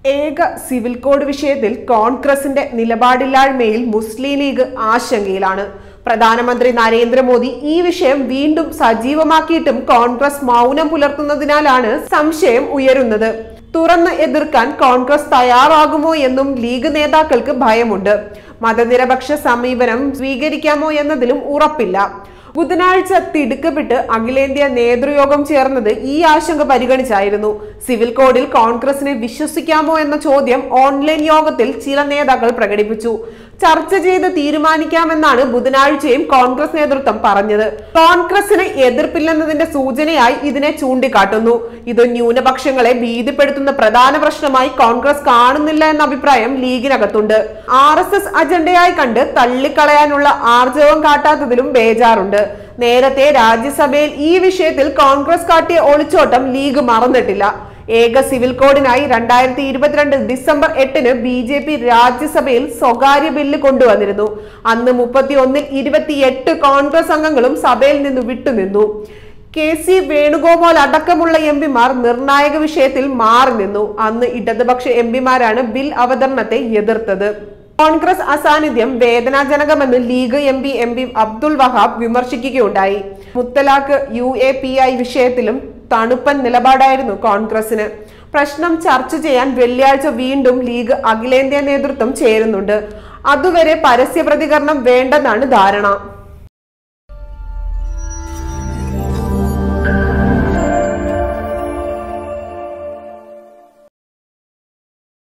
ഏക civil code വിഷയത്തിൽ കോൺഗ്രസിന്റെ നിലപാടില്ലായ്മയിൽ മുസ്ലിം ലീഗ് ആശങ്കയിലാണ് പ്രധാനമന്ത്രി നരേന്ദ്രമോദി ഈ വിഷയം വീണ്ടും സജീവമാക്കിയിട്ടും കോൺഗ്രസ് മൗനം പുലർത്തുന്നതിനാലാണ് സംശയം ഉയരുന്നത് തുറന്ന് എതിർക്കാൻ കോൺഗ്രസ് തയ്യാറാകുമോ എന്നും ലീഗ് നേതാക്കൾക്ക് ഭയമുണ്ട് മതനിരപക്ഷ സമീപനം സ്വീകരിക്കാമോ എന്നതിലും ഉറപ്പില്ല ബുധനാഴ്ച തിടുക്കപ്പെട്ട് അഖിലേന്ത്യാ നേതൃയോഗം ചേർന്നത് ഈ ആശങ്ക പരിഗണിച്ചായിരുന്നു സിവിൽ കോഡിൽ കോൺഗ്രസിനെ വിശ്വസിക്കാമോ എന്ന ചോദ്യം ഓൺലൈൻ യോഗത്തിൽ ചില നേതാക്കൾ പ്രകടിപ്പിച്ചു ചർച്ച ചെയ്ത് തീരുമാനിക്കാമെന്നാണ് ബുധനാഴ്ചയും കോൺഗ്രസ് നേതൃത്വം പറഞ്ഞത് കോൺഗ്രസിന് എതിർപ്പില്ലെന്നതിന്റെ സൂചനയായി ഇതിനെ ചൂണ്ടിക്കാട്ടുന്നു ഇത് ന്യൂനപക്ഷങ്ങളെ ഭീതിപ്പെടുത്തുന്ന പ്രധാന പ്രശ്നമായി കോൺഗ്രസ് കാണുന്നില്ല എന്ന അഭിപ്രായം ലീഗിനകത്തുണ്ട് ആർ എസ് എസ് അജണ്ടയായി കണ്ട് തള്ളിക്കളയാനുള്ള ആർജവം കാട്ടാത്തതിലും ബേജാറുണ്ട് നേരത്തെ രാജ്യസഭയിൽ ഈ വിഷയത്തിൽ കോൺഗ്രസ് കാട്ടിയ ഒളിച്ചോട്ടം ലീഗ് മറന്നിട്ടില്ല ഏക സിവിൽ കോഡിനായി രണ്ടായിരത്തി ഇരുപത്തിരണ്ട് ഡിസംബർ എട്ടിന് ബി ജെ പി രാജ്യസഭയിൽ സ്വകാര്യ ബില്ല് കൊണ്ടുവന്നിരുന്നു അന്ന് മുപ്പത്തി ഒന്നിൽ ഇരുപത്തിയെട്ട് കോൺഗ്രസ് അംഗങ്ങളും സഭയിൽ നിന്ന് വിട്ടുനിന്നു കെ സി വേണുഗോപാൽ അടക്കമുള്ള എം പിമാർ നിർണായക വിഷയത്തിൽ മാറി നിന്നു അന്ന് ഇടതുപക്ഷ എം പിമാരാണ് ബിൽ അവതരണത്തെ എതിർത്തത് കോൺഗ്രസ് അസാന്നിധ്യം വേദനാജനകമെന്ന് League M P M P Abdul Wahab വിമർശിക്കുകയുണ്ടായി മുത്തലാഖ് യു എ പി ഐ വിഷയത്തിലും തണുപ്പൻ നിലപാടായിരുന്നു കോൺഗ്രസിന് പ്രശ്നം ചർച്ച ചെയ്യാൻ വെള്ളിയാഴ്ച വീണ്ടും ലീഗ് അഖിലേന്ത്യാ നേതൃത്വം ചേരുന്നുണ്ട് അതുവരെ പരസ്യ പ്രതികരണം വേണ്ടെന്നാണ് ധാരണ